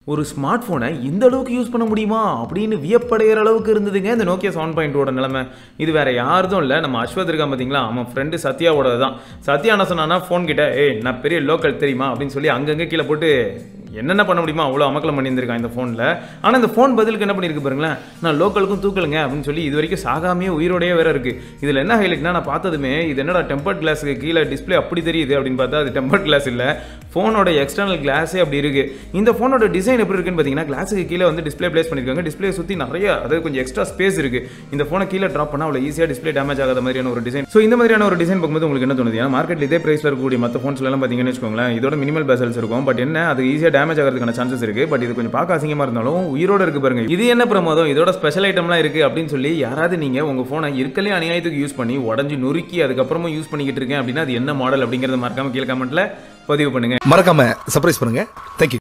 ஒரு ஸ்மார்ட் ஃபோனை இந்த அளவுக்கு யூஸ் பண்ண முடியுமா அப்படின்னு வியப்படைகிற அளவுக்கு இருந்ததுங்க இந்த நோக்கியா செவன் பாயிண்டோட நிலைமை இது வேற யாருதும் இல்லை நம்ம அஸ்வத் இருக்கான் பார்த்தீங்களா அவன் ஃப்ரெண்டு சத்யாவோட தான் சத்யா என்ன சொன்னான்னா ஃபோன் கிட்ட ஏய் நான் பெரிய லோக்கல் தெரியுமா அப்படின்னு சொல்லி அங்கங்கே கீழே போட்டு என்னென்ன பண்ண முடியுமோ அவ்வளோ அமக்கலம் பண்ணியிருந்திருக்கான் இந்த ஃபோனில் ஆனால் இந்த ஃபோன் பதிலுக்கு என்ன பண்ணியிருக்கு பாருங்களேன் நான் லோக்கலுக்கும் தூக்கலுங்க அப்படின்னு சொல்லி இது வரைக்கும் சாகாமையே உயிரோடையே வேற இருக்கு இதில் என்ன ஹைலைட்னா நான் பார்த்ததுமே இது என்னடா டெம்பர்ட் கிளாஸுக்கு கீழே டிஸ்ப்ளே அப்படி தெரியுது அப்படின்னு பார்த்தா அது டெம்பர்ட் கிளாஸ் இல்லை ஃபோனோட எக்ஸ்டர்னல் கிளாஸே அப்படி இருக்கு இந்த ஃபோனோட டிசைன் எப்படி இருக்குன்னு பார்த்தீங்கன்னா கிளாஸுக்கு கீழே வந்து டிஸ்ப்ளே பிளேஸ் பண்ணியிருக்காங்க டிஸ்ப்ளே சுற்றி நிறைய அதாவது கொஞ்சம் எக்ஸ்ட்ரா ஸ்பேஸ் இருக்கு இந்த ஃபோனை கீழே ட்ராப் பண்ணால் அவ்வளோ ஈஸியாக டிஸ்ப்ளே டேமேஜ் ஆகாத மாதிரியான ஒரு டிசைன் ஸோ இந்த மாதிரியான ஒரு டிசைன் பார்க்கும்போது உங்களுக்கு என்ன தோணுது ஏன்னா மார்க்கெட்டில் இதே பிரைஸில் இருக்கக்கூடிய மற்ற ஃபோன்ஸ்லாம் பார்த்தீங்கன்னு வச்சுக்கோங்களேன் இதோட மினிமல் பேசல்ஸ் இருக்கும் பட் என்ன அது ஈஸியாக டேமேஜ் ஆகிறதுக்கான சான்சஸ் இருக்கு பட் இது கொஞ்சம் பார்க்க அசிங்கமாக இருந்தாலும் உயிரோட இருக்கு பாருங்க இது என்ன பிரமாதம் இதோட ஸ்பெஷல் ஐட்டம்லாம் இருக்கு அப்படின்னு சொல்லி யாராவது நீங்க உங்க ஃபோனை இருக்கலே அநியாயத்துக்கு யூஸ் பண்ணி உடஞ்சி நொறுக்கி அதுக்கப்புறமும் யூஸ் பண்ணிக்கிட்டு இருக்கேன் அப்படின்னா அது என்ன மாடல் அப்படிங்கறத மறக்காம கீழே கமெண்ட்ல பதிவு பண்ணுங்க மறக்காம சர்ப்ரைஸ் பண்ணுங்க தேங்க்யூ